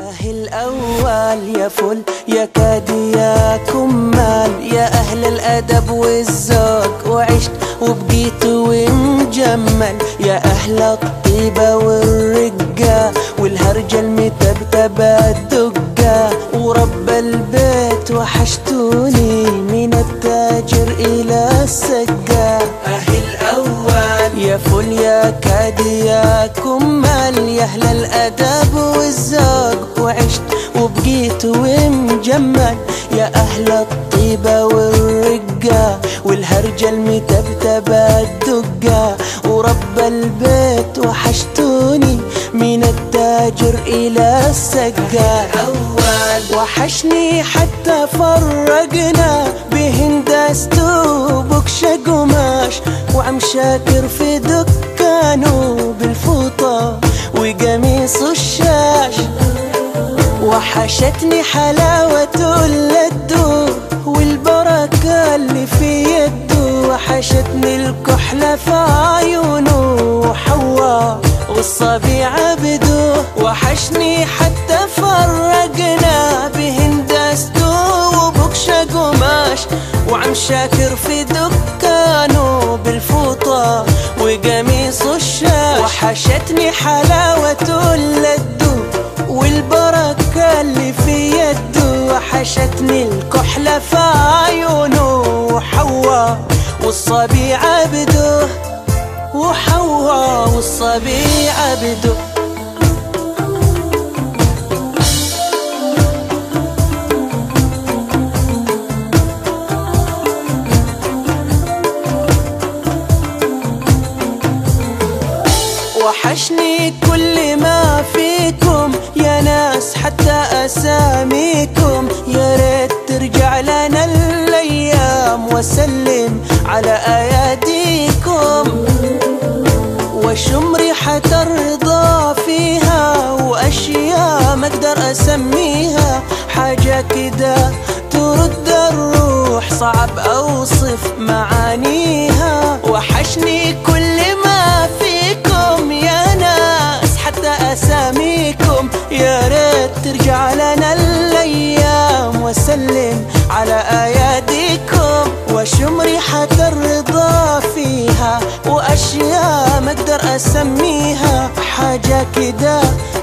أهل الأول يا فل يا كادي يا كمال يا أهل الأدب والذوق وعشت وبقيت ومجمل يا أهل الطيبة والرقة والهرجة المتبتبة الدقة ورب البيت وحشتوني من التاجر إلى السقا أهل الأول يا فل يا كادي يا كمال يا أهل الأدب والذوق وعشت وبقيت ومجمل يا أهل الطيبة والرقة والهرجة المتبتبة الدقة ورب البيت وحشتوني من التاجر إلى السقا أول وحشني حتى فرقنا بهندسته بكشة قماش وعم شاكر في دكانه بالفوطة وقميص الشاش وحشتني حلاوة اللدو والبركة اللي في يده وحشتني الكحلة في عيونه وحوا والصبي عبده وحشني حتى فرقنا بهندسته وبكشة قماش وعم شاكر في دكانه بالفوطة وقميص الشاش وحشتني حلاوة اللدو والبركة اللي في يده وحشتني الكحلة في عيونه وحوا والصبي عبده وحوا والصبي عبده وحشني كل ما فيكم يا ناس حتى أساميكم يا ريت ترجع لنا الأيام وسلم على أياديكم وشم ريحة الرضا فيها وأشياء ما أقدر أسميها حاجة كده ترد الروح صعب أوصف معانيها وحشني كل ما فيكم يا ناس حتى أساميكم يا ريت ترجع لنا الأيام وسلم على أياديكم وشم ريحة الرضا فيها وأشياء ما أقدر أسميها حاجة كده